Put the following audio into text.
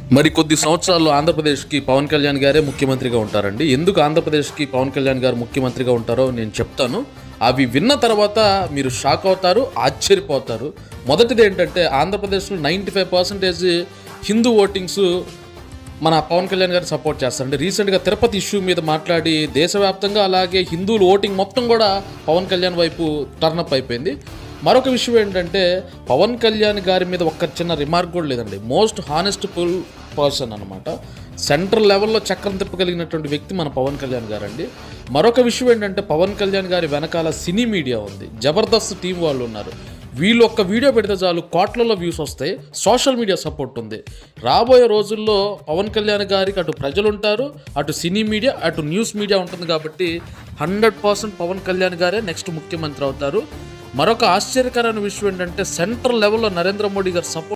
మరి కొద్ది సంవత్సరాల్లో ఆంధ్రప్రదేశ్కి పవన్ కళ్యాణ్ గారే ముఖ్యమంత్రిగా ఉంటారండి ఎందుకు ఆంధ్రప్రదేశ్కి పవన్ కళ్యాణ్ గారు ముఖ్యమంత్రిగా ఉంటారో నేను చెప్తాను అవి విన్న తర్వాత మీరు షాక్ అవుతారు ఆశ్చర్యపోతారు మొదటిది ఏంటంటే ఆంధ్రప్రదేశ్లో ninety five percentage Hindu votings మన పవన్ కళ్యాణ్ గారు సపోర్ట్ చేస్తారండి రీసెంట్గా తిరుపతి ఇష్యూ మీద మాట్లాడి దేశవ్యాప్తంగా అలాగే హిందువులు ఓటింగ్ మొత్తం కూడా పవన్ కళ్యాణ్ వైపు టర్నప్ అయిపోయింది మరొక విషయం ఏంటంటే పవన్ కళ్యాణ్ గారి మీద ఒక్క చిన్న రిమార్క్ కూడా లేదండి మోస్ట్ హానెస్ట్ఫుల్ పర్సన్ అనమాట సెంట్రల్ లెవెల్లో చక్రం తిప్పగలిగినటువంటి వ్యక్తి మన పవన్ కళ్యాణ్ గారు అండి మరొక విషయం ఏంటంటే పవన్ కళ్యాణ్ గారి వెనకాల సినీ మీడియా ఉంది జబర్దస్త్ టీం వాళ్ళు ఉన్నారు వీళ్ళు ఒక్క వీడియో పెడితే చాలు కోట్లలో వ్యూస్ వస్తాయి సోషల్ మీడియా సపోర్ట్ ఉంది రాబోయే రోజుల్లో పవన్ కళ్యాణ్ గారికి అటు ప్రజలు ఉంటారు అటు సినీ మీడియా అటు న్యూస్ మీడియా ఉంటుంది కాబట్టి హండ్రెడ్ పర్సెంట్ పవన్ కళ్యాణ్ గారే నెక్స్ట్ ముఖ్యమంత్రి అవుతారు మరొక ఆశ్చర్యకరమైన విషయం ఏంటంటే సెంట్రల్ లెవెల్లో నరేంద్ర మోడీ గారు సపోర్ట్